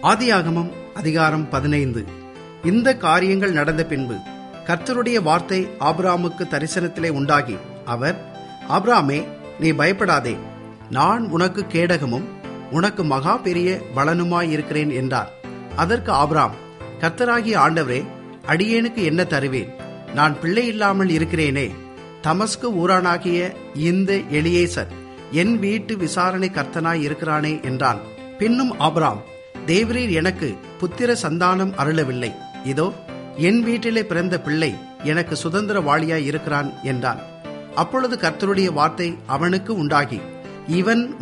ஆதியாகமம் அதிகாரம் பதினைந்து இந்த காரியங்கள் நடந்த பின்பு கர்த்தருடைய வார்த்தை ஆபிராமுக்கு தரிசனத்திலே உண்டாகி அவர் ஆபிராமே நீ பயப்படாதே நான் உனக்கு கேடகமும் உனக்கு மகா பெரிய பலனுமாய் இருக்கிறேன் என்றார் அதற்கு ஆபிராம் கர்த்தராகிய ஆண்டவரே அடியேனுக்கு என்ன தருவேன் நான் பிள்ளை இல்லாமல் இருக்கிறேனே தமஸ்கு ஊரானாகிய இந்த எலியேசர் என் வீட்டு விசாரணை கர்த்தனாய் இருக்கிறானே என்றான் பின்னும் ஆபிராம் தேவரீர் எனக்கு புத்திர சந்தானம் அருளவில்லை இதோ என் வீட்டிலே பிறந்த பிள்ளை எனக்கு சுதந்திர வாளியாய் இருக்கிறான் என்றான் அப்பொழுது கர்த்தருடைய வார்த்தை அவனுக்கு உண்டாகி இவன்